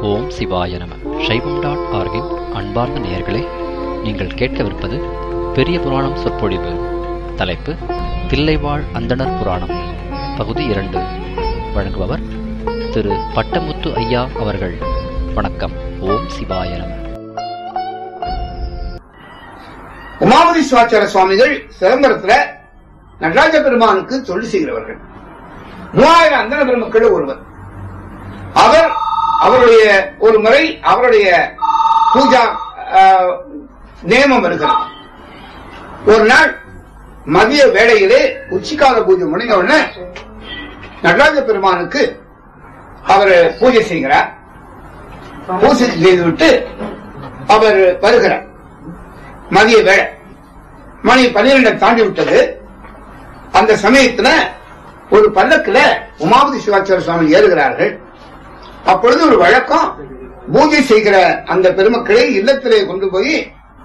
ஓம் சிவாய நம சைவம் டாட் ஆர்கின் அன்பார்ந்த நேயர்களே நீங்கள் கேட்கவிருப்பது பெரிய புராணம் சொற்பொழிவு தலைப்பு தில்லைவாழ் அந்தணர் புராணம் பகுதி இரண்டு வழங்குபவர் திரு பட்டமுத்து ஐயா அவர்கள் வணக்கம் ஓம் சிவாய நம உமாபதி சிவாச்சார சுவாமிகள் சிதம்பரத்துல நடராஜ பெருமானுக்கு தொழில் செய்கிறவர்கள் மூவாயிரம் அந்தன பெருமக்கள் ஒருவர் அவர் அவருடைய ஒரு முறை அவருடைய பூஜா ஆஹ், நேமம் வருகிறது ஒரு நாள் மதிய வேளையிலே உச்சிக்கால பூஜை முடிஞ்ச உடனே நடராஜ பெருமானுக்கு அவர் பூஜை செய்கிறார் பூஜை செய்துவிட்டு அவர் வருகிறார் மதிய வேளை மணி பன்னிரெண்டை தாண்டி விட்டது அந்த சமயத்துல ஒரு பல்லக்குல உமாபதி சிவாச்சார சுவாமி ஏறுகிறார்கள் அப்பொழுது ஒரு வழக்கம் பூஜை செய்கிற அந்த பெருமக்களை இல்லத்திலே கொண்டு போய்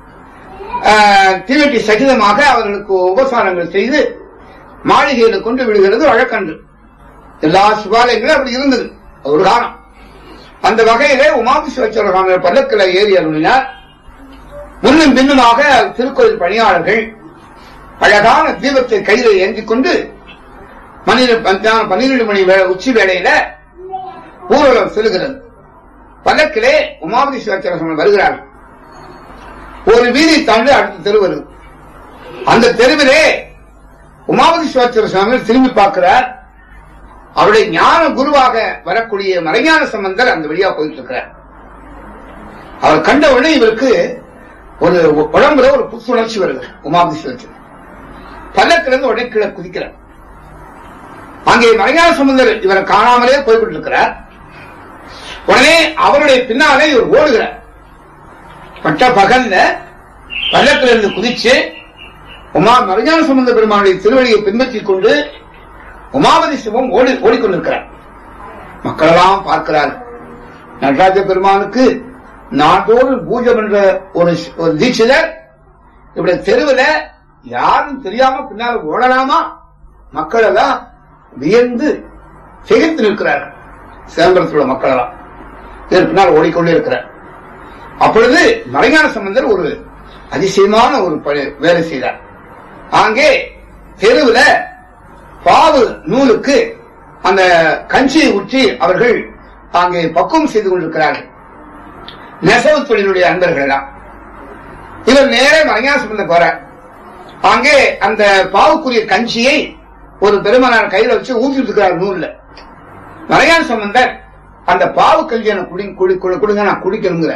ஆஹ், தீவெட்டி சகிதமாக அவர்களுக்கு உபசாரங்கள் செய்து மாளிகையில கொண்டு விடுகிறது வழக்கன்று எல்லா சிவாலயங்களும் அப்படி இருந்தது ஒரு காலம் அந்த வகையிலே உமாபதி சிவாச்சார சுவாமி பல்லக்கில் ஏறி அருளினார் முன்னும் பின்னுமாக திருக்கோயில் பணியாளர்கள் அழகான தீபத்தை கையில ஏந்திக் கொண்டு பன்னிரண்டு பன்னிரண்டு மணி வே- உச்சி வேளையில ஊர்வலம் செல்கிறது பல்லக்கிலே உமாபதி சிவாச்சார சுவாமி வருகிறார்கள் ஒரு வீதி தாண்டி அடுத்த தெரு வருது அந்த தெருவிலே உமாபதி சிவாச்சார சுவாமி திரும்பி பார்க்கிறார் அவருடைய ஞான குருவாக வரக்கூடிய மறைஞான சம்பந்தர் அந்த வழியா போயிட்டு இருக்கிறார் அவர் கண்ட உடனே இவருக்கு ஒரு உடம்புல ஒரு புத்துணர்ச்சி வருது உமாபதி சிவச்சு பல்லக்கிலிருந்து உடனே கீழே குதிக்கிறார் அங்கே மறைஞான சம்பந்தர் இவரை காணாமலே போய்கிட்டு இருக்கிறார் உடனே அவருடைய பின்னாலே இவர் ஓடுகிறார் பட்ட பகல்ல பல்லக்கிலிருந்து குதிச்சு உமா மறைஞான சம்பந்த பெருமானுடைய திருவடியை பின்பற்றிக் கொண்டு உமாபதி சிவம் ஓடி ஓடிக்கொண்டிருக்கிறார் மக்களெல்லாம் பார்க்கிறார்கள் நடராஜ பெருமானுக்கு நாட்டோடு பூஜம் என்ற ஒரு ஒரு தீட்சிதர் இப்படி தெருவுல யாரும் தெரியாம பின்னால் ஓடலாமா மக்கள் எல்லாம் வியந்து திகைத்து நிற்கிறார்கள் சிதம்பரத்தில் உள்ள மக்கள் எல்லாம் இதற்கு பின்னால் ஓடிக்கொண்டே இருக்கிறார் அப்பொழுது மறைஞான சம்பந்தர் ஒரு அதிசயமான ஒரு பணி- வேலை செய்தார் அங்கே தெருவுல பாவு நூலுக்கு அந்த கஞ்சியை ஊற்றி அவர்கள் அங்கே பக்குவம் செய்து கொண்டிருக்கிறார்கள் நெசவு தொழிலுடைய அன்பர்கள் எல்லாம் இவர் நேரே மறைஞாசம்பந்தம் போறார் அங்கே அந்த பாவுக்குரிய கஞ்சியை ஒரு பெருமனார் கையில வச்சு ஊற்றிட்டு இருக்கிறார் நூல்ல மறைஞான சம்பந்தர் அந்த பாவு கஞ்சியை நான் குடி குடி- குடி- குடிங்க நான் குடிக்கணுங்கிற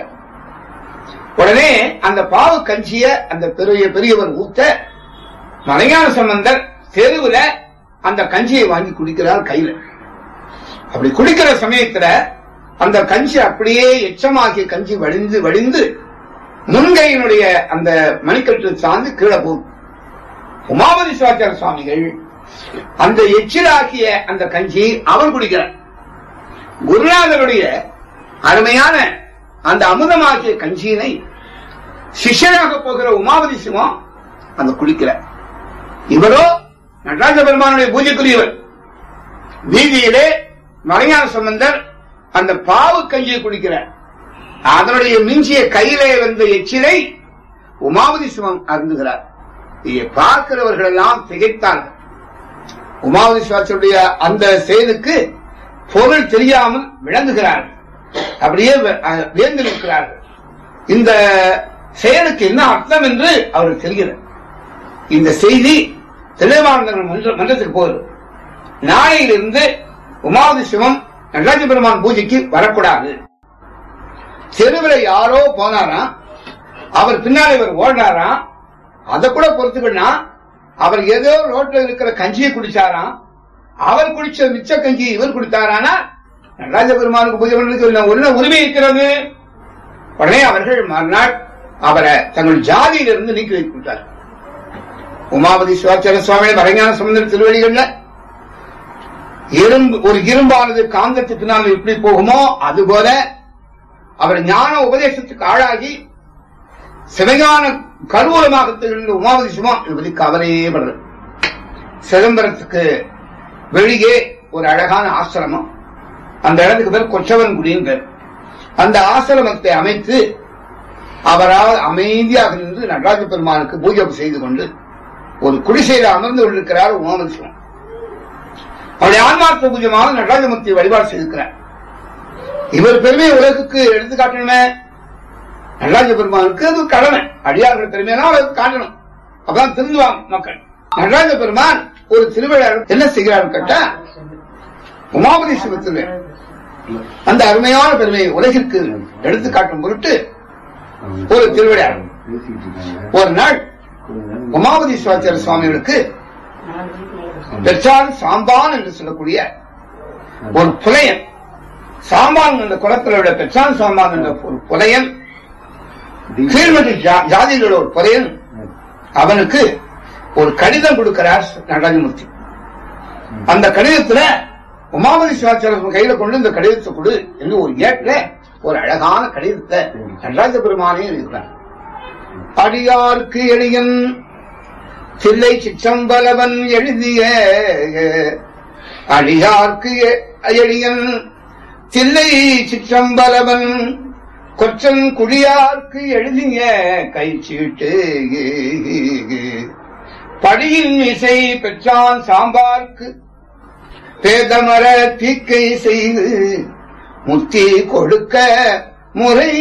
உடனே அந்த பாவு கஞ்சிய அந்த பெரிய பெரியவர் ஊத்த மலையாள சம்பந்தர் தெருவுல அந்த கஞ்சியை வாங்கி குடிக்கிறார் கையில அப்படி குடிக்கிற சமயத்துல அந்த கஞ்சி அப்படியே எச்சமாகிய கஞ்சி வடிந்து வடிந்து முன்கையினுடைய அந்த மணிக்கட்டு சார்ந்து கீழே போகும் உமாபதி சிவாச்சார சுவாமிகள் அந்த எச்சிலாகிய அந்த கஞ்சி அவர் குடிக்கிறார் குருநாதருடைய அருமையான அந்த அமுதமாகிய கஞ்சியினை சிஷ்யராக போகிற உமாபதி சிவம் அந்த குடிக்கிறார் இவரோ நடராஜ பெருமானுடைய பூஜைக்குரியவர் வீதியிலே மலையாள சம்பந்தர் அந்த பாவு கஞ்சியை குடிக்கிறார் அதனுடைய மிஞ்சிய கையிலே வந்த எச்சிலை உமாவதி சிவம் அருந்துகிறார் இதை பார்க்கிறவர்கள் எல்லாம் திகைத்தார்கள் உமாவதி சிவாச்சருடைய அந்த செயலுக்கு பொருள் தெரியாமல் விளங்குகிறார்கள் அப்படியே வே- அஹ் வியந்து நிற்கிறார்கள் இந்த செயலுக்கு என்ன அர்த்தம் என்று அவருக்கு தெரிகிறது இந்த செய்தி தெளிவானந்தர்கள் மன்ற மன்றத்துக்கு போகுது நாளையிலிருந்து உமாவதி சிவம் நடராஜ பெருமான் பூஜைக்கு வரக்கூடாது தெருவில் யாரோ போனாராம் அவர் பின்னாடி இவர் ஓடினாராம் அதை கூட பொறுத்துக்கணும்னா அவர் ஏதோ ரோட்ல இருக்கிற கஞ்சியை குடிச்சாராம் அவர் குடிச்ச மிச்ச கஞ்சி இவர் குடித்தாரானா நடராஜ பெருமானுக்கு பூஜை பண்றதுக்கு என்ன உரிமை இருக்கிறது உடனே அவர்கள் மறுநாள் அவரை தங்கள் ஜாதியிலிருந்து நீக்கி வைத்து விட்டார் உமாபதி சிவாச்சார சுவாமி மறைஞான சம்பந்தர் திருவடிகள்ல இரும்பு ஒரு இரும்பானது காந்தத்துக்கு பின்னால் எப்படி போகுமோ அதுபோல அவர் ஞான உபதேசத்துக்கு ஆளாகி சிவஞான கருவூலமாக திகழ்ந்த உமாபதி சிவம் என்பதை கவலையே படுறது சிதம்பரத்துக்கு வெளியே ஒரு அழகான ஆசிரமம் அந்த இடத்துக்கு பேர் கொச்சவன் குடின்னு பேர் அந்த ஆசிரமத்தை அமைத்து அவரால் அமைதியாக நின்று நடராஜ பெருமானுக்கு பூஜை செய்து கொண்டு ஒரு குடிசையில் அமர்ந்து கொண்டிருக்கிறார் உமாமதி சிவன் அவருடைய ஆன்மார்த்த பூஜ்யமாக நடராஜமூர்த்தி வழிபாடு செய்திருக்கிறார் இவர் பெருமையை உலகுக்கு எடுத்து காட்டணுமே நடராஜ பெருமானுக்கு அது கடமை அடியார்கள் பெருமையெல்லாம் அவருக்கு காட்டணும் அப்பதான் திருந்துவாங்க மக்கள் நடராஜ பெருமான் ஒரு திருவிழா என்ன செய்கிறார் கேட்டா உமாபதி சிவத்தில் அந்த அருமையான பெருமையை உலகிற்கு எடுத்து காட்டும் பொருட்டு ஒரு திருவிழா ஒரு நாள் உமாபதி சிவாச்சாரிய சுவாமிகளுக்கு பெற்றால் சாம்பான் என்று சொல்லக்கூடிய ஒரு புலையன் சாம்பான் என்ற குளத்தில் உள்ள பெற்றான் சாம்பான் என்ற ஒரு புலையன் கீழ்மட்டு ஜா- ஜாதியில் உள்ள ஒரு புலையன் அவனுக்கு ஒரு கடிதம் கொடுக்கிறார் நடராஜமூர்த்தி அந்த கடிதத்துல உமாபதி சிவாச்சாரியர் கையில கொண்டு இந்த கடிதத்தை கொடு என்று ஒரு ஏற்ற ஒரு அழகான கடிதத்தை நடராஜ பெருமானே இருக்கிறார் அடியார்க்கு எளியன் தில்லை சிற்றம்பலவன் எழுதிய அடியார்க்கு எ- எளியன் தில்லை சிற்றம்பலவன் கொச்சன் குடியார்க்கு எழுதிய கைச்சீட்டு படியின் இசை பெற்றான் சாம்பார்க்கு பேதமர தீக்கை செய்து முத்தி கொடுக்க முறை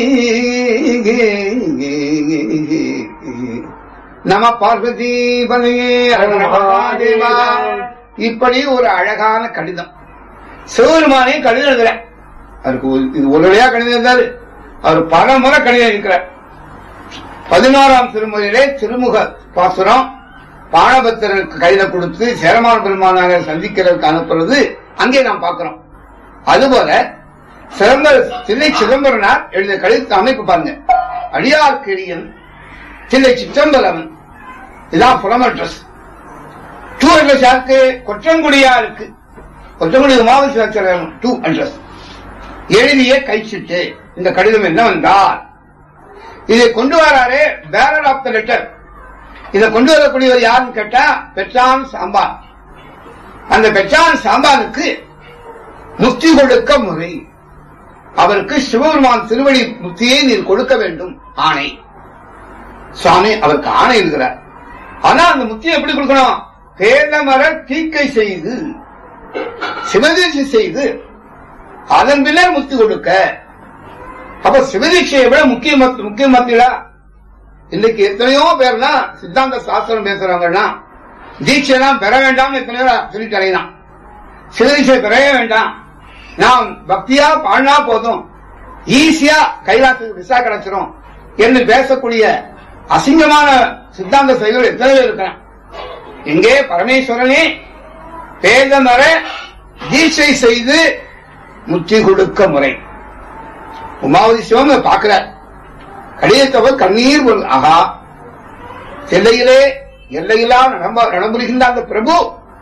நம பார்வதி பலையே மகாதேவா இப்படி ஒரு அழகான கடிதம் சிவபெருமானே கடிதம் எழுதுற அவருக்கு ஒரு- இது ஒரு வழியா கடிதம் இருந்தாரு அவர் பல முறை கடிதம் இருக்கிறார் பதினாறாம் திருமுறையிலே திருமுக பாசுரம் பாணபத்திரருக்கு கையில கொடுத்து சேரமான பெருமானாரை சந்திக்கிறதுக்கு அனுப்புறது அங்கே நாம் பார்க்கிறோம் அதுபோல சிதம்பர தில்லை சிதம்பரனார் எழுதிய கடிதத்தை அமைப்பு பாருங்க அடியார் கிழியன் தில்லை சிற்றம்பலம் இதான் புலம் அட்ரஸ் டூ அட்ரஸ் யாருக்கு கொற்றங்குடியா இருக்கு கொற்றங்குடி உமாவிஸ்வரன் டூ அட்ரஸ் எழுதிய கைச்சிட்டு இந்த கடிதம் என்னவென்றால் இதை கொண்டு வராரே பேரர் ஆஃப் த லெட்டர் இதை கொண்டு வரக்கூடியவர் யாருன்னு கேட்டா பெற்றான் சாம்பான் அந்த பெற்றான் சாம்பானுக்கு முக்தி கொடுக்க முறை அவருக்கு சிவபெருமான் திருவடி முக்தியை நீர் கொடுக்க வேண்டும் ஆணை சுவாமி அவருக்கு ஆணை எழுதுகிறார் ஆனா அந்த முக்தியை எப்படி கொடுக்கணும் பேதமர தீக்கை செய்து சிவதீட்சை செய்து அதன் பின்னர் முக்தி கொடுக்க அப்ப சிவதீட்சையை விட முக்கிய மத்- முக்கிய மத்தியா இன்னைக்கு எத்தனையோ பேர்னா சித்தாந்த சாஸ்திரம் பேசுறவங்கன்னா தீட்சையெல்லாம் பெற வேண்டாம்னு எத்தனையோ சொல்லிட்டு அலையலாம் சிவதீட்சை பெறவே வேண்டாம் நாம் பக்தியா பாடினா போதும் ஈஸியா கைலாசத்துக்கு விசா கிடைச்சிரும் என்று பேசக்கூடிய அசிங்கமான சித்தாந்த செயல்கள் எத்தனை பேர் இருக்கிறான் எங்கே பரமேஸ்வரனே பேதமர தீட்சை செய்து முத்தி கொடுக்க முறை உமாவதி சிவம் பார்க்கிறார் கடிதத்தவர் கண்ணீர் ஒரு ஆகா எல்லையிலே எல்லையிலா நடம்ப நடம்புரிகின்ற அந்த பிரபு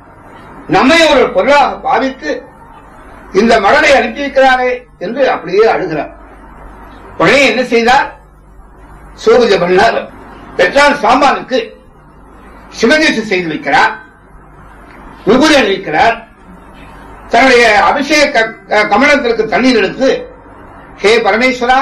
நம்மை ஒரு பொருளாக பாவித்து இந்த மகனை அனுப்பியிருக்கிறாரே என்று அப்படியே அழுகிறார் உடனே என்ன செய்தார் சோபஜ பண்ணார் பெற்றான் சாம்பானுக்கு சிவதீசை செய்து வைக்கிறார் விபூதி அணிவிக்கிறார் தன்னுடைய அபிஷேக க- கமலத்திற்கு தண்ணீர் எடுத்து ஹே பரமேஸ்வரா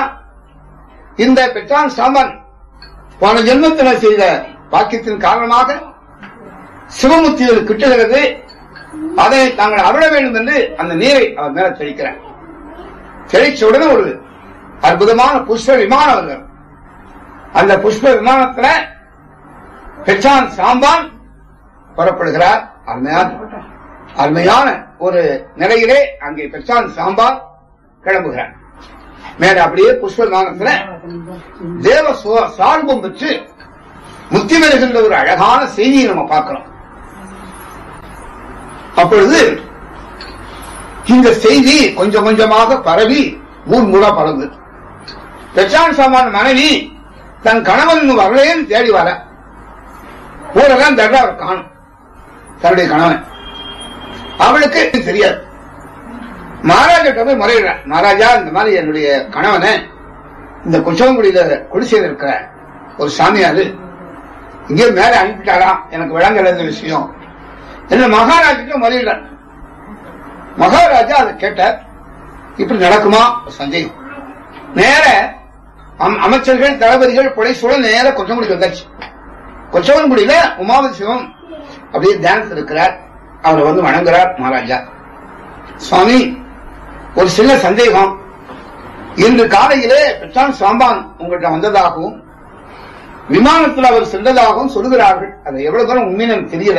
இந்த பெற்றான் சாம்பன் போன ஜென்மத்தில் செய்த பாக்கியத்தின் காரணமாக சிவமுத்தியில் கிட்டுகிறது அதனை தாங்கள் அருள வேண்டும் என்று அந்த நீரை அவர் மேல தெளிக்கிறார் தெளிச்ச உடனே ஒரு அற்புதமான புஷ்ப விமானம் வருகிறது அந்த புஷ்ப விமானத்துல பெற்றான் சாம்பான் புறப்படுகிறார் அருமையான அருமையான ஒரு நிலையிலே அங்கே பெற்றான் சாம்பான் கிளம்புகிறார் மேல அப்படியே புஷ்ப விமானத்துல தேவ சு- சார்பம் பெற்று முத்தி பெறுகின்ற ஒரு அழகான செய்தியை நம்ம பார்க்கிறோம் அப்பொழுது இந்த செய்தி கொஞ்சம் கொஞ்சமாக பரவி ஊர் மூலா பறந்து பெற்றான் சாமான மனைவி தன் கணவன் வரலையும் தேடி வர ஊரெல்லாம் தர்றா அவர் காணும் தன்னுடைய கணவன் அவளுக்கு தெரியாது மகாராஜா போய் முறையிடுறேன் மகாராஜா இந்த மாதிரி என்னுடைய கணவனை இந்த குச்சவங்குடியில குடிசையில் இருக்கிற ஒரு சாமியாரு இங்கே மேல அனுப்பிட்டாராம் எனக்கு விளங்கல இந்த விஷயம் என்ன மகாராஜா முறையிடுறேன் மகாராஜா அதை கேட்டார் இப்படி நடக்குமா ஒரு சந்தேகம் நேர அம்- அமைச்சர்கள் தளபதிகள் புடைசூழ நேர கொச்சங்குடிக்கு வந்தாச்சு கொச்சவன்குடியில உமாவதி சிவம் அப்படியே தியானத்தில் இருக்கிறார் அவரை வந்து வணங்குறார் மகாராஜா சுவாமி ஒரு சின்ன சந்தேகம் இன்று காலையிலே பெற்றான் சாம்பான் உங்கள்கிட்ட வந்ததாகவும் விமானத்தில் அவர் சென்றதாகவும் சொல்லுகிறார்கள் அது எவ்வளவு தூரம் உண்மைன்னு எனக்கு தெரியல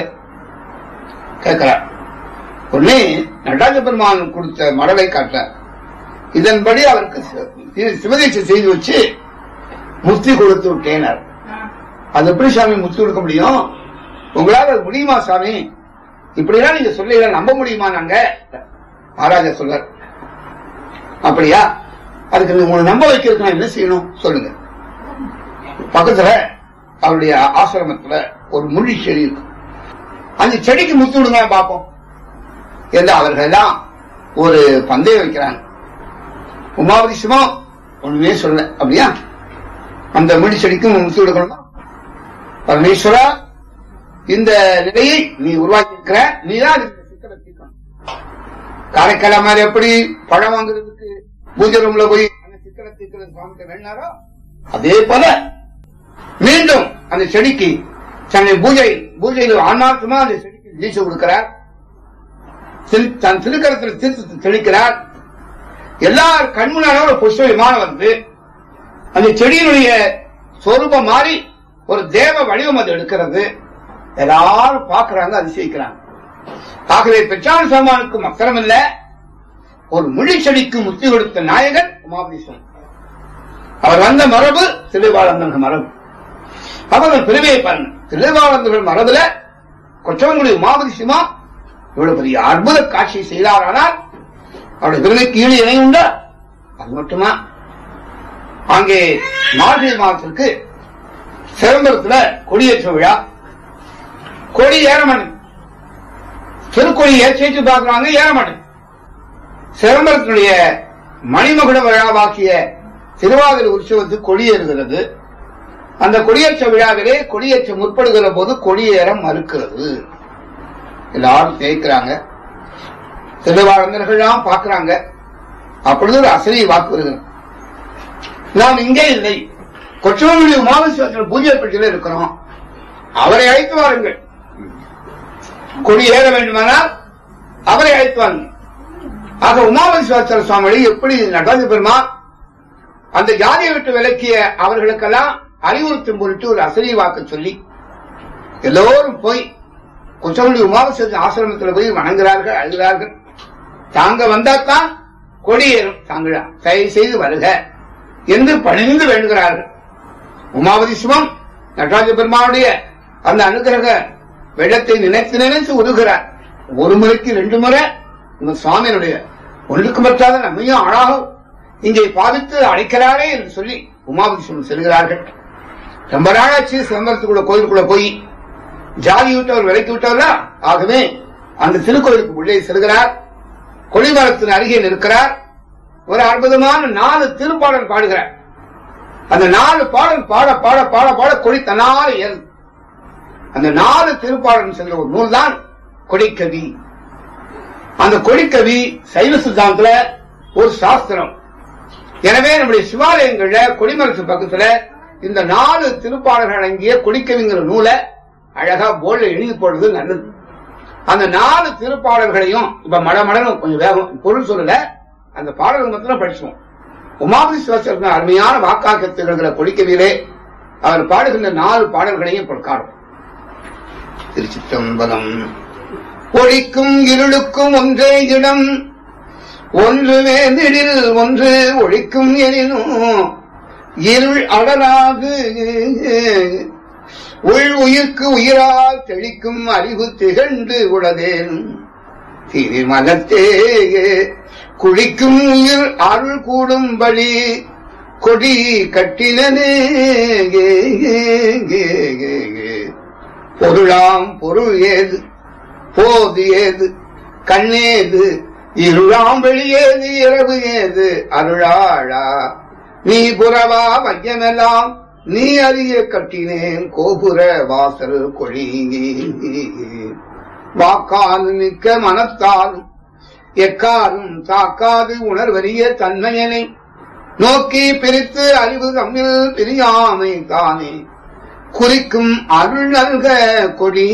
கேட்கிறார் உடனே நடராஜ பெருமான் கொடுத்த மடலை காட்டார் இதன்படி அவருக்கு சி- சிவதீட்சை செய்து வச்சு முக்தி கொடுத்து விட்டேனார் அது எப்படி சாமி முக்தி கொடுக்க முடியும் உங்களால அது முடியுமா சாமி இப்படிலாம் நீங்க சொல்லல நம்ப முடியுமா நாங்க மகாராஜா சொல்றார் அப்படியா அதுக்கு நீங்க உங்களை நம்ப வைக்கிறதுக்கு நான் என்ன செய்யணும் சொல்லுங்க பக்கத்துல அவருடைய ஆசிரமத்துல ஒரு முள்ளி செடி இருக்கு அந்த செடிக்கு முத்து விடுங்க பார்ப்போம் என்று அவர்கள் எல்லாம் ஒரு பந்தயம் வைக்கிறாங்க உமாவதி சிவம் ஒண்ணுமே சொல்ல அப்படியா அந்த முடி செடிக்கும் முத்து விடுக்கணுமா பரமேஸ்வரா இந்த நிலையை நீ உருவாக்கி இருக்கிற நீதான் அதுக்கு சிக்கலை தீர்க்கணும் காரைக்கால மாதிரி எப்படி பழம் வாங்குறதுக்கு பூஜை ரூம்ல போய் அந்த சிக்கலை தீர்க்கிறது சுவாமிக்கு வேணாரோ அதே போல மீண்டும் அந்த செடிக்கு தன்னை பூஜை பூஜையில் ஆன்மார்த்தமா அந்த செடிக்கு தீட்சை கொடுக்கிறார் திரு- தன் திருக்கரத்தில் தீர்த்தத்தை தெளிக்கிறார் எல்லார் கண்முன்னால ஒரு புஷ்ப விமானம் வந்து அந்த செடியினுடைய சொரூபம் மாறி ஒரு தேவ வடிவம் அது எடுக்கிறது எல்லாரும் பார்க்கறாங்க அதிசயிக்கிறாங்க ஆகவே பெற்றான் சமானுக்கு மக்கரம் இல்ல ஒரு முழி செடிக்கு முத்தி கொடுத்த நாயகன் உமாபதீஸ்வரன் அவர் வந்த மரபு திருவாளந்தங்க மரபு அவர் பெருமையை பாருங்க திருவாளந்தர்கள் மரபுல கொச்சவங்குடி உமாபதி சிவா இவ்வளவு பெரிய அற்புத காட்சி செய்தாரானால் அவருடைய பெருமைக்கு ஈடு இணை உண்டா அது மட்டுமா அங்கே மார்கழி மாதத்திற்கு சிதம்பரத்துல கொடியேற்ற விழா கொடி ஏற மாட்டேன் திருக்கொடி ஏற்றிட்டு பார்க்கறாங்க ஏற மாட்டேன் சிதம்பரத்தினுடைய மணிமகுட விழாவாக்கிய திருவாதிரை உற்சவத்துக்கு கொடியேறுகிறது அந்த கொடியேற்ற விழாவிலே கொடியேற்ற முற்படுகிற போது கொடியேற மறுக்கிறது எல்லாரும் தேய்க்கிறாங்க திருவாளந்தர்கள்லாம் பார்க்கறாங்க அப்பொழுது ஒரு அசரி வாக்கு வருகிறது நாம் இங்கே இல்லை கொச்சவங்குடி உமாவசத்தில் பூஜை பெட்டியில் இருக்கிறோம் அவரை அழைத்து வாருங்கள் கொடி ஏற வேண்டுமானால் அவரை அழைத்து வாருங்கள் ஆக உமாவதீஸ்வரர் சுவாமி எப்படி நடராஜ பெருமான் அந்த ஜாதியை விட்டு விலக்கிய அவர்களுக்கெல்லாம் அறிவுறுத்தும் பொருட்டு ஒரு அசரி வாக்கு சொல்லி எல்லோரும் போய் கொச்சவங்குடி உமாவசத்தின் ஆசிரமத்தில் போய் வணங்குகிறார்கள் அழுகிறார்கள் தாங்க வந்தாத்தான் கொடியேறும் தாங்களா தயவு செய்து வருக என்று பணிந்து வேண்டுகிறார்கள் உமாவதி சிவம் நடராஜ பெருமானுடைய அந்த அனுகிரக வெள்ளத்தை நினைத்து நினைத்து உருகிறார் ஒரு முறைக்கு ரெண்டு முறை இந்த சுவாமியினுடைய ஒன்றுக்கு மற்றாத நம்மையும் அழகாக இங்கே பாவித்து அழைக்கிறாரே என்று சொல்லி உமாவதி சிவம் செல்கிறார்கள் ரொம்ப நாளாச்சு சிதம்பரத்துக்குள்ள கோயிலுக்குள்ள போய் ஜாதி விட்டவர் விலைக்கு விட்டவரா ஆகவே அந்த திருக்கோயிலுக்கு உள்ளே செல்கிறார் கொடிமரத்தின் அருகே நிற்கிறார் ஒரு அற்புதமான நாலு திருப்பாடல் பாடுகிறார் அந்த நாலு பாடல் பாட பாட பாட பாட கொடி தன்னால ஏறும் அந்த நாலு திருப்பாடல் சென்ற ஒரு நூல் தான் கொடிக்கவி அந்த கொடிக்கவி சைவ சித்தாந்தத்துல ஒரு சாஸ்திரம் எனவே நம்முடைய சிவாலயங்கள்ல கொடிமரத்து பக்கத்துல இந்த நாலு திருப்பாடல்கள் அடங்கிய கொடிக்கவிங்கிற நூலை அழகா போர்டில் எழுதி போடுறது நல்லது அந்த நாலு திருப்பாடல்களையும் இப்ப மட மடன்னு கொஞ்சம் வேகம் பொருள் சொல்லல அந்த பாடல்கள் மட்டும் படிச்சோம் உமாபதி சிவசரன் அருமையான வாக்காக்க திகழ்கிற கொடிக்கவியிலே அவர் பாடுகின்ற நாலு பாடல்களையும் இப்ப காணும் திருச்சிற்றம்பலம் ஒழிக்கும் இருளுக்கும் ஒன்றே இடம் ஒன்று வேந்திடில் ஒன்று ஒழிக்கும் எனினும் இருள் அடராது உள் உயிர்க்கு உயிரால் தெளிக்கும் அறிவு திகழ்ந்து உளதேன் திருமலத்தே குளிக்கும் உயிர் அருள் கூடும்படி கொடி கட்டினதே பொருளாம் பொருள் ஏது போது ஏது கண்ணேது இருளாம் வெளியேது இரவு ஏது அருளாளா நீ புறவா வையமெல்லாம் நீ அறிய கட்டினேன் கோபுர வாசல் கொழி வாக்காது மிக்க மனத்தாலும் எக்காரும் தாக்காது உணர்வறிய தன்மையனை நோக்கி பிரித்து அறிவு தம்மில் பிரியாமை தானே குறிக்கும் அருள் நல்க கொடி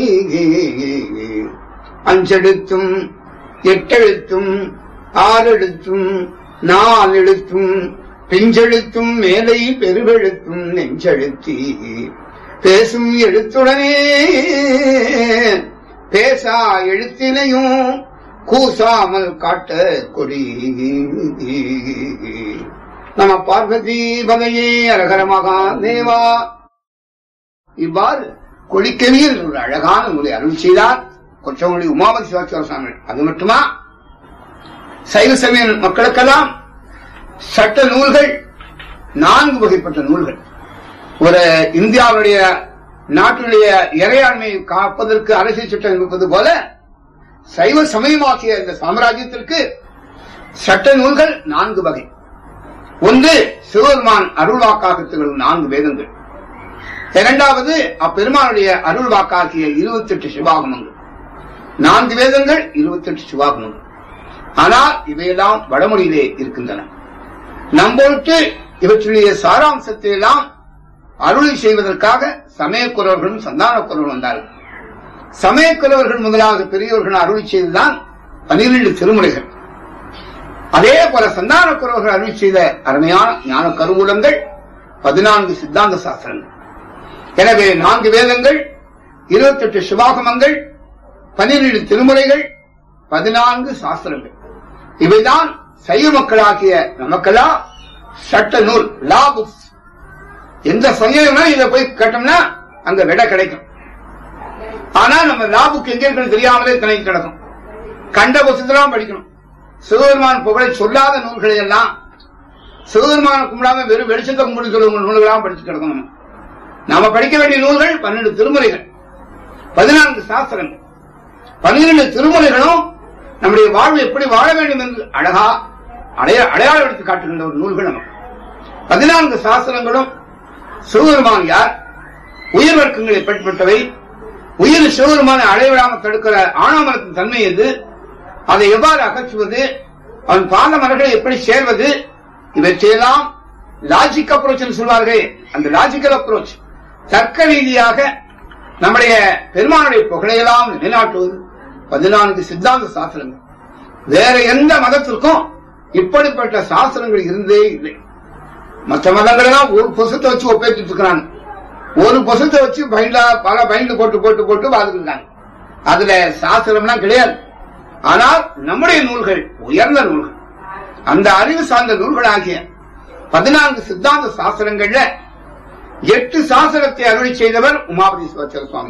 அஞ்செழுத்தும் எட்டெழுத்தும் ஆறெழுத்தும் நாலெழுத்தும் பிஞ்செழுத்தும் மேலை பெருவெழுத்தும் நெஞ்செழுத்தி பேசும் எழுத்துடனே பேசா எழுத்தினையும் கூசாமல் காட்ட கொடி நம பார்வதி பதையே அரகரமாக தேவா இவ்வாறு கொடிக்கவியில் ஒரு அழகான நூலை அருள் செய்தார் கொச்சவங்களி உமாபதி சிவாச்சார சுவாமி அது மட்டுமா சைவ சமய மக்களுக்கெல்லாம் சட்ட நூல்கள் நான்கு வகைப்பட்ட நூல்கள் ஒரு இந்தியாவுடைய நாட்டினுடைய இறையாண்மையை காப்பதற்கு அரசியல் சட்டம் இருப்பது போல சைவ சமயமாக்கிய இந்த சாம்ராஜ்யத்திற்கு சட்ட நூல்கள் நான்கு வகை ஒன்று சிவபெருமான் அருள்வாக்காக திகழும் நான்கு வேதங்கள் இரண்டாவது அப்பெருமானுடைய அருள் வாக்காகிய இருபத்தி எட்டு சிவாகமங்கள் நான்கு வேதங்கள் இருபத்தி எட்டு சிவாகமங்கள் ஆனால் இவையெல்லாம் வடமொழியிலே இருக்கின்றன நம்பொருட்டு இவற்றுடைய சாராம்சத்தை எல்லாம் அருளி செய்வதற்காக சமயக்குறவர்களும் சந்தானக்குறவர்கள் வந்தார்கள் சமயக்குறவர்கள் முதலாவது பெரியவர்கள் அருளி செய்துதான் பனிரெண்டு திருமுறைகள் அதே போல சந்தானக்குறவர்கள் அருளி செய்த அருமையான ஞான கருவூலங்கள் பதினான்கு சித்தாந்த சாஸ்திரங்கள் எனவே நான்கு வேதங்கள் இருபத்தெட்டு சிவாகமங்கள் பன்னிரண்டு திருமுறைகள் பதினான்கு சாஸ்திரங்கள் இவைதான் சைவ மக்களாகிய நமக்கெல்லாம் சட்ட நூல் லா புக்ஸ் எந்த சமயம்னா இதை போய் கேட்டோம்னா அங்க விடை கிடைக்கும் ஆனா நம்ம லா புக் எங்க இருக்குன்னு தெரியாமலே திணைக்கு கிடக்கும் கண்ட புத்தகத்தெல்லாம் படிக்கணும் சிவபெருமான் புகழை சொல்லாத நூல்களை எல்லாம் சிவபெருமான கும்பிடாம வெறும் வெளிச்சத்தை கும்பிட்டு சொல்லுங்க நூல்களாம் படிச்சு கிடக்கும் நம்ம நாம படிக்க வேண்டிய நூல்கள் பன்னெண்டு திருமுறைகள் பதினான்கு சாஸ்திரங்கள் பன்னிரண்டு திருமுறைகளும் நம்முடைய வாழ்வு எப்படி வாழ வேண்டும் என்று அழகா அடைய அடையாளம் எடுத்து காட்டுகின்ற ஒரு நூல்கள் நமக்கு பதினான்கு சாஸ்திரங்களும் சிவபெருமான் யார் உயிர் வர்க்கங்களை பெற்றவை உயிர் சிவபெருமானை அடைவிடாமல் தடுக்கிற ஆணவமரத்தின் தன்மை எது அதை எவ்வாறு அகற்றுவது அவன் பாத மலர்களை எப்படி சேர்வது இவற்றையெல்லாம் லாஜிக் அப்ரோச் சொல்வார்கள் அந்த லாஜிக்கல் அப்ரோச் தர்க்க ரீதியாக நம்முடைய பெருமானுடைய புகழையெல்லாம் நிலைநாட்டுவது பதினான்கு சித்தாந்த சாஸ்திரங்கள் வேற எந்த மதத்திற்கும் இப்படிப்பட்ட சாஸ்திரங்கள் இருந்தே இல்லை மற்ற மதங்கள் எல்லாம் ஒரு புசத்தை வச்சு ஒப்பேற்றிட்டு இருக்கிறாங்க ஒரு புசத்தை வச்சு பைண்டா பல பைண்டு போட்டு போட்டு போட்டு வாழ்ந்துருக்காங்க அதுல சாஸ்திரம்லாம் கிடையாது ஆனால் நம்முடைய நூல்கள் உயர்ந்த நூல்கள் அந்த அறிவு சார்ந்த நூல்களாகிய பதினான்கு சித்தாந்த சாஸ்திரங்கள்ல எட்டு சாஸ்திரத்தை அருளி செய்தவர் உமாபதி சிவாச்சார சுவாமி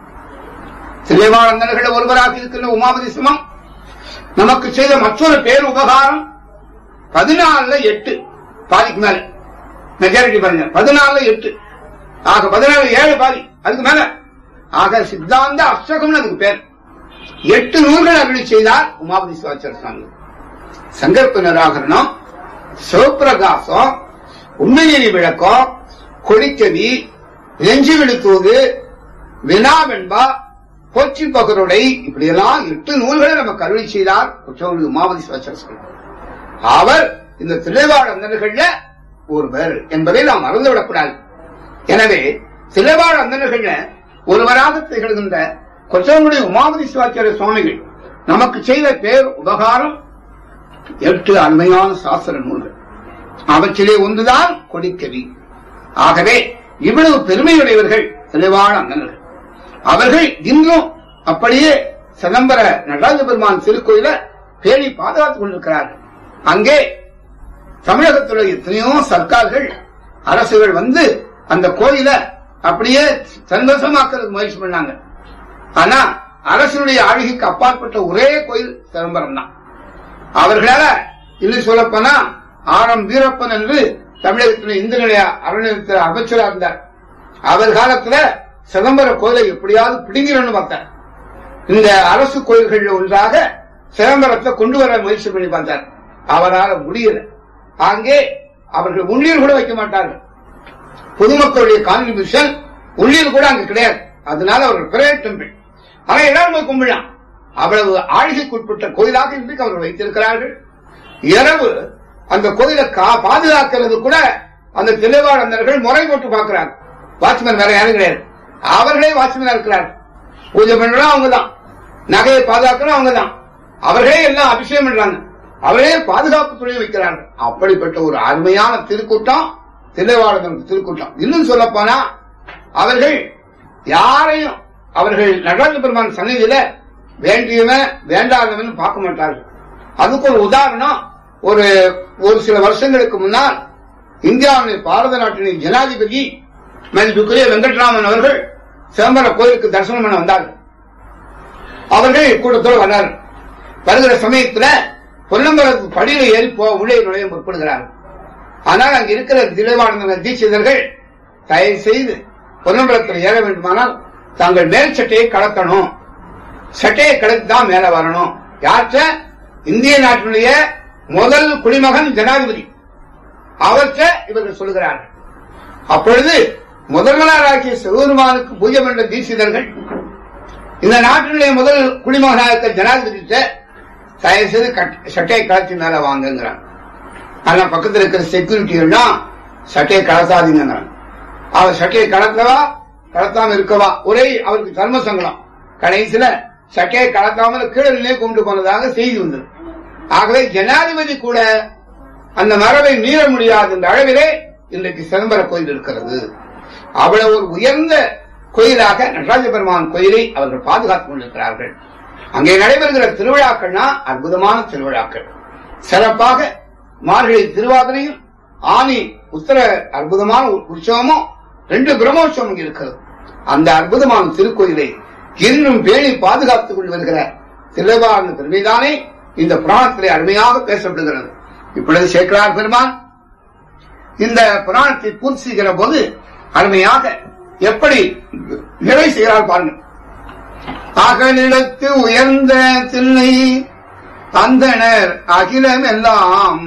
திரைவாளந்தர்கள் ஒருவராக இருக்கின்ற உமாபதி சிவம் நமக்கு செய்த மற்றொரு பேர் உபகாரம் பதினாலுல எட்டு பாதிக்கு மேல மெஜாரிட்டி பாருங்க பதினாலுல எட்டு ஆக பதினாலு ஏழு பாதி அதுக்கு மேல ஆக சித்தாந்த அஷ்டகம்னு அதுக்கு பேர் எட்டு நூல்கள் அருளி செய்தார் உமாபதி சிவாச்சார சுவாமி சங்கற்ப நிராகரணம் சிவப்பிரகாசம் உண்மையெறி விளக்கம் கொடிக்கவி நெஞ்சு விழுத்துவது வினாவென்பா போற்றி பகருடை இப்படியெல்லாம் எட்டு நூல்களை நமக்கு அருளி செய்தார் குற்றவாளி உமாபதி சிவாச்சார சுவாமி அவர் இந்த திரைவாழ் அந்தனர்கள்ல ஒருவர் என்பதை நாம் மறந்துவிடக்கூடாது எனவே திரைவாழ் அந்தனர்கள்ல ஒருவராக திகழ்கின்ற கொச்சவங்குடி உமாபதி சிவாச்சாரிய சுவாமிகள் நமக்கு செய்த பேர் உபகாரம் எட்டு அருமையான சாஸ்திர நூல்கள் அவற்றிலே ஒன்றுதான் கொடிக்கவி ஆகவே இவ்வளவு பெருமையுடையவர்கள் தெளிவான அண்ணன்கள் அவர்கள் இன்றும் அப்படியே சிதம்பர நடராஜ பெருமான் திருக்கோயில பேணி பாதுகாத்துக் கொண்டிருக்கிறார்கள் அங்கே தமிழகத்தில் எத்தனையோ சர்க்கார்கள் அரசுகள் வந்து அந்த கோயில அப்படியே சந்தோஷமாக்குறதுக்கு முயற்சி பண்ணாங்க ஆனா அரசுடைய ஆளுகைக்கு அப்பாற்பட்ட ஒரே கோயில் சிதம்பரம் தான் அவர்களால இன்னும் சொல்லப்போனா ஆர் எம் வீரப்பன் என்று தமிழகத்தில் இந்து நிலைய அறநிலையத்தில் அமைச்சரா இருந்தார் அவர் காலத்துல சிதம்பர கோயிலை எப்படியாவது பிடிங்கிறன்னு பார்த்தார் இந்த அரசு கோயில்கள் ஒன்றாக சிதம்பரத்தை கொண்டு வர முயற்சி பண்ணி பார்த்தார் அவரால் முடியல அங்கே அவர்கள் உள்ளீர் கூட வைக்க மாட்டார்கள் பொதுமக்களுடைய கான்ட்ரிபியூஷன் உள்ளீர் கூட அங்க கிடையாது அதனால அவர்கள் பிரைவேட் டெம்பிள் ஆனா எல்லாரும் போய் கும்பிடலாம் அவ்வளவு ஆழ்கைக்குட்பட்ட கோயிலாக இன்றைக்கு அவர்கள் வைத்திருக்கிறார்கள் இரவு அந்த கோயிலை கா- பாதுகாக்கிறது கூட அந்த தில்லைவாழந்தர்கள் முறை போட்டு பார்க்கிறார் வாட்ச்மேன் வேற யாரும் கிடையாது அவர்களே வாட்ச்மேனா இருக்கிறார் பூஜை பண்றதும் அவங்கதான் நகையை பாதுகாக்கணும் அவங்கதான் அவர்களே எல்லாம் அபிஷேகம் பண்றாங்க அவர்களே பாதுகாப்பு துறை வைக்கிறார்கள் அப்படிப்பட்ட ஒரு அருமையான திருக்கூட்டம் தில்லைவாழந்தர் திருக்கூட்டம் இன்னும் சொல்ல போனா அவர்கள் யாரையும் அவர்கள் நடராஜ பெருமான் சந்நிதியில வேண்டியவன் வேண்டாதவன் பார்க்க மாட்டார்கள் அதுக்கு ஒரு உதாரணம் ஒரு ஒரு சில வருஷங்களுக்கு முன்னால் இந்தியாவின் பாரத நாட்டின் ஜனாதிபதி மதிப்புக்குரிய வெங்கட்ராமன் அவர்கள் சிதம்பர கோயிலுக்கு தரிசனம் பண்ண வந்தார்கள் அவர்கள் கூட்டத்தோடு வந்தார்கள் வருகிற சமயத்துல பொன்னம்பலத்து படியில ஏறி போ உள்ளே நுழைய முற்படுகிறார்கள் ஆனால் அங்க இருக்கிற திரைவாழ்ந்த தீட்சிதர்கள் தயவு செய்து பொன்னம்பலத்தில் ஏற வேண்டுமானால் தாங்கள் மேல் சட்டையை கலக்கணும் சட்டையை கலந்து தான் மேல வரணும் யாற்ற இந்திய நாட்டினுடைய முதல் குடிமகன் ஜனாதிபதி அவற்றை இவர்கள் சொல்கிறார்கள் அப்பொழுது முதல்வராகிய சிவபெருமானுக்கு பூஜை பண்ற தீட்சிதர்கள் இந்த நாட்டினுடைய முதல் குடிமகனாக இருக்க ஜனாதிபதி தயவு செய்து கட்- சட்டையை கலத்தி மேல வாங்குங்கிறான் ஆனா பக்கத்துல இருக்கிற செக்யூரிட்டி எல்லாம் சட்டையை கலத்தாதீங்கிறான் அவர் சட்டையை கலத்தவா கலத்தாம இருக்கவா ஒரே அவருக்கு தர்ம சங்கடம் கடைசியில சட்டையை கலத்தாமல் கீழே நிலையே கொண்டு போனதாக செய்தி வந்தது ஆகவே ஜனாதிபதி கூட அந்த மரபை மீற முடியாது என்ற அளவிலே இன்றைக்கு சிதம்பர கோயில் இருக்கிறது அவ்வளவு ஒரு உயர்ந்த கோயிலாக நடராஜ பெருமான் கோயிலை அவர்கள் பாதுகாத்துக் கொண்டிருக்கிறார்கள் அங்கே நடைபெறுகிற திருவிழாக்கள்னா அற்புதமான திருவிழாக்கள் சிறப்பாக மார்கழி திருவாதிரையும் ஆனி உத்தர அற்புதமான ஒரு உற்சவமும் ரெண்டு பிரம்மோற்சவம் இங்க இருக்கிறது அந்த அற்புதமான திருக்கோயிலை இன்னும் பேணி பாதுகாத்துக் கொண்டு வருகிற திருவாரூர் பெருமைதானே இந்த புராணத்திலே அருமையாக பேசப்படுகிறது இப்பொழுது சேக்கலார் பெருமான் இந்த புராணத்தை பூர்த்தி செய்கிற போது அருமையாக எப்படி நிறை செய்கிறார் பாருங்கள் அகலிடத்து உயர்ந்த தில்லை அந்தனர் அகிலமெல்லாம்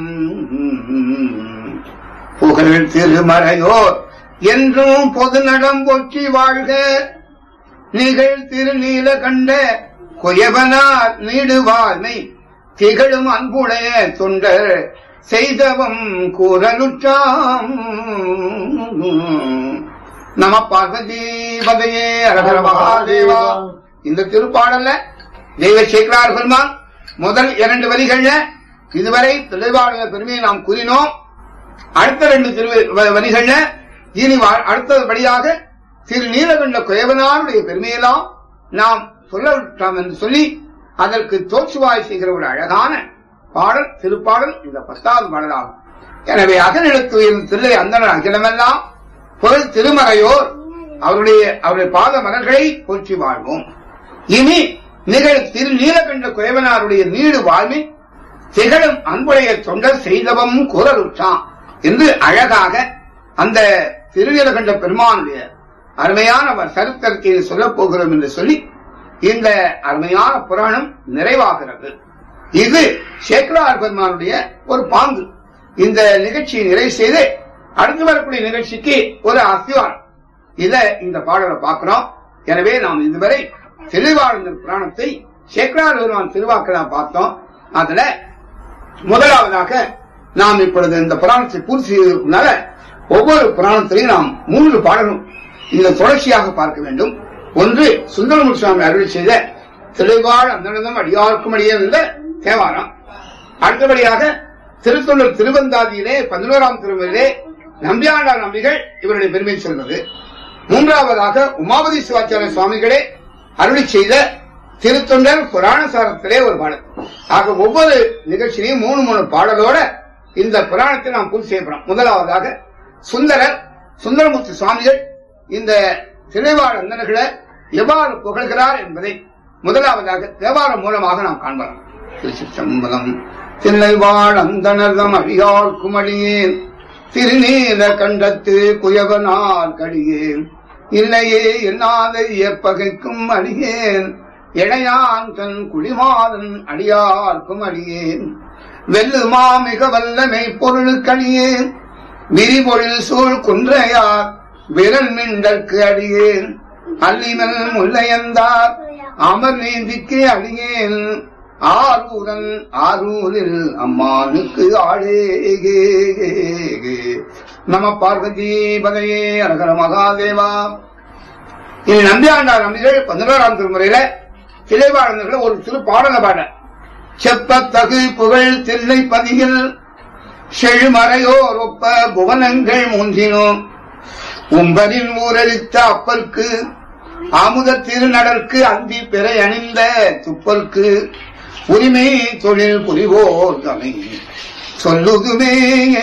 புகழ் திருமறையோர் என்றும் பொது நடம் போற்றி வாழ்க நிகழ் திருநீல கண்ட குயவனார் நீடுவார்மை திகழும் அன்புடைய தொண்டர் செய்தவம் கூறலுற்றாம் நம பார்வதி பதையே அரகர மகாதேவா இந்த திருப்பாடல்ல தெய்வ சேக்கரார் பெருமான் முதல் இரண்டு வரிகள்ல இதுவரை தெளிவாளர் பெருமையை நாம் கூறினோம் அடுத்த ரெண்டு திரு வ- வரிகள்ல இனி வா- அடுத்தபடியாக திரு நீலகண்ட குயவனாருடைய பெருமையெல்லாம் நாம் சொல்ல விட்டோம் என்று சொல்லி அதற்கு தோற்றுவாய் செய்கிற ஒரு அழகான பாடல் திருப்பாடல் இந்த பத்தாவது பாடலாகும் எனவே அகநிலத்து உயர்ந்த தில்லை அந்தனர் அகிலமெல்லாம் பொருள் திருமறையோர் அவருடைய அவருடைய பாத மலர்களை போற்றி வாழ்வோம் இனி நிகழ் திரு நீலகண்ட குயவனாருடைய நீடு வாழ்வில் திகழும் அன்புடைய தொண்டர் செய்தவம் குரலுற்றான் என்று அழகாக அந்த திருநீலகண்ட பெருமானுடைய அருமையான அவர் சரித்திரத்தை சொல்லப் போகிறோம் என்று சொல்லி இந்த அருமையான புராணம் நிறைவாகிறது இது சேக்கரார் பெருமானுடைய ஒரு பாங்கு இந்த நிகழ்ச்சியை நிறைவு செய்து அடுத்து வரக்கூடிய நிகழ்ச்சிக்கு ஒரு அஸ்திவாரம் இத இந்த பாடலை பார்க்கிறோம் எனவே நாம் இதுவரை திருவாழ்ந்த புராணத்தை சேக்கரார் பெருமான் திருவாக்கெல்லாம் பார்த்தோம் அதுல முதலாவதாக நாம் இப்பொழுது இந்த புராணத்தை பூர்த்தி செய்வதற்குனால ஒவ்வொரு புராணத்திலையும் நாம் மூன்று பாடலும் இந்த தொடர்ச்சியாக பார்க்க வேண்டும் ஒன்று சுந்தரமுக சுவாமி அருள் செய்த தெளிவாழ் அந்தனதம் அடியார்க்கும் அடியே இருந்த தேவாரம் அடுத்தபடியாக திருத்தொண்டர் திருவந்தாதியிலே பதினோராம் திருமுறையிலே நம்பியாண்டார் நம்பிகள் இவருடைய பெருமை சொல்வது மூன்றாவதாக உமாபதி சிவாச்சாரிய சுவாமிகளே அருளி செய்த திருத்தொண்டர் புராண சாரத்திலே ஒரு பாடல் ஆக ஒவ்வொரு நிகழ்ச்சியிலையும் மூணு மூணு பாடலோட இந்த புராணத்தை நாம் பூர்த்தி செய்யப்படும் முதலாவதாக சுந்தரர் சுந்தரமூர்த்தி சுவாமிகள் இந்த திரைவாழ் அந்தனர்களை எவ்வாறு புகழ்கிறார் என்பதை முதலாவதாக தேவாரம் மூலமாக நாம் காண்போம் திருச்சிற்றம்பலம் தில்லைவாழ் அந்தனர்தம் அடியார் குமளியேன் திருநீல கண்டத்து குயவனார் கடியேன் இல்லையே என்னாத ஏற்பகைக்கும் அடியேன் இளையான் தன் குடிமாறன் அடியார்க்கும் அடியேன் வெல்லுமா மிக வல்லமை பொருளுக்கடியேன் விரிபொழில் சூழ் குன்றையார் விரல் மிண்டற்கு அடியேன் அல்லிமல் முல்லையந்தார் அமர் நீதிக்கு அடியேன் ஆரூரன் ஆரூரில் அம்மானுக்கு ஆளே நம பார்வதி பதையே அரகர மகாதேவா இது நம்பியாண்டார் நம்பிகள் பதினோராம் திருமுறையில கிளைவாளர்கள் ஒரு திரு பாடல பாட செப்பத்தகு புகழ் தில்லை பதியில் செழுமறையோர் ஒப்ப புவனங்கள் மூன்றினோம் உம்பரின் ஊரளித்த அப்பற்கு அமுத திருநடற்கு அந்தி பிறை அணிந்த துப்பற்கு உரிமை தொழில் புரிவோர் தமை சொல்லுதுமே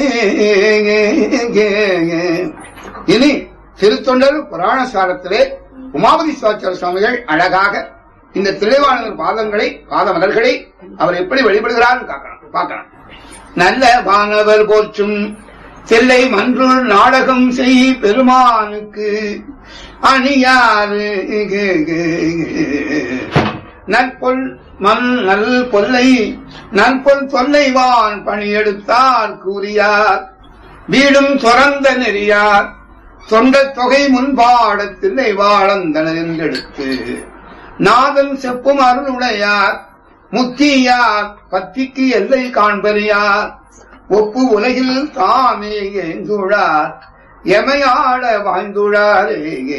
இனி திருத்தொண்டர் புராண சாரத்திலே உமாபதி சிவாச்சார சுவாமிகள் அழகாக இந்த திளைவானவர் பாதங்களை பாதமலர்களை அவர் எப்படி வழிபடுகிறார் பார்க்கலாம் நல்ல வானவர் போற்றும் தில்லை மன்றுள் நாடகம் செய் பெருமானுக்கு அணியாறு நற்பொல் மண் நல் கொல்லை நற்பொல் தொல்லைவான் பணியெடுத்தார் கூறியார் வீடும் துறந்த நெறியார் தொண்ட தொகை முன்பாட தில்லை வாழந்தனர் என்றெடுத்து நாதன் செப்பும் அருளுடையார் முத்தியார் பத்திக்கு எல்லை காண்பறியார் ஒப்பு உலகில் தாமே ஏந்துழார் எமையாட வாழ்ந்துழாரே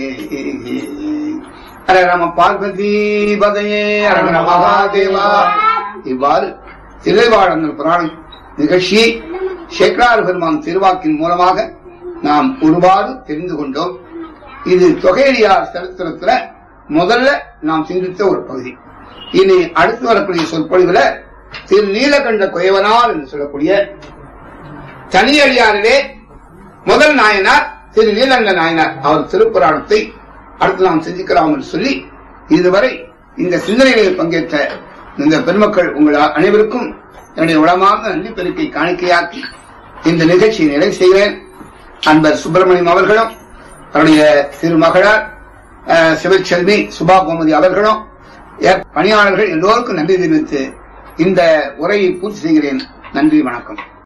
அரரம பார்வதி பதையே அரகர மகாதேவா இவ்வாறு திருவாழந்தர் புராணம் நிகழ்ச்சியை சேக்கரார் பெருமான் திருவாக்கின் மூலமாக நாம் ஒருவாறு தெரிந்து கொண்டோம் இது தொகையடியார் சரித்திரத்துல முதல்ல நாம் சிந்தித்த ஒரு பகுதி இனி அடுத்து வரக்கூடிய சொற்பொழிவுல திரு நீலகண்ட குயவனார் என்று சொல்லக்கூடிய தனியடியாரிலே முதல் நாயனார் திரு நீலகண்ட நாயனார் அவர் திருப்புராணத்தை அடுத்து நாம் சிந்திக்கலாம் என்று சொல்லி இதுவரை இந்த சிந்தனைகளில் பங்கேற்ற இந்த பெருமக்கள் உங்கள் அனைவருக்கும் என்னுடைய உளமார்ந்த நன்றி பெருக்கை காணிக்கையாக்கி இந்த நிகழ்ச்சியை நிறைவு செய்கிறேன் அன்பர் சுப்பிரமணியம் அவர்களும் அவருடைய திருமகளார் சிவச்செல்வி சுபா கோமதி அவர்களும் பணியாளர்கள் எல்லோருக்கும் நன்றி தெரிவித்து இந்த உரையை பூர்த்தி செய்கிறேன் நன்றி வணக்கம்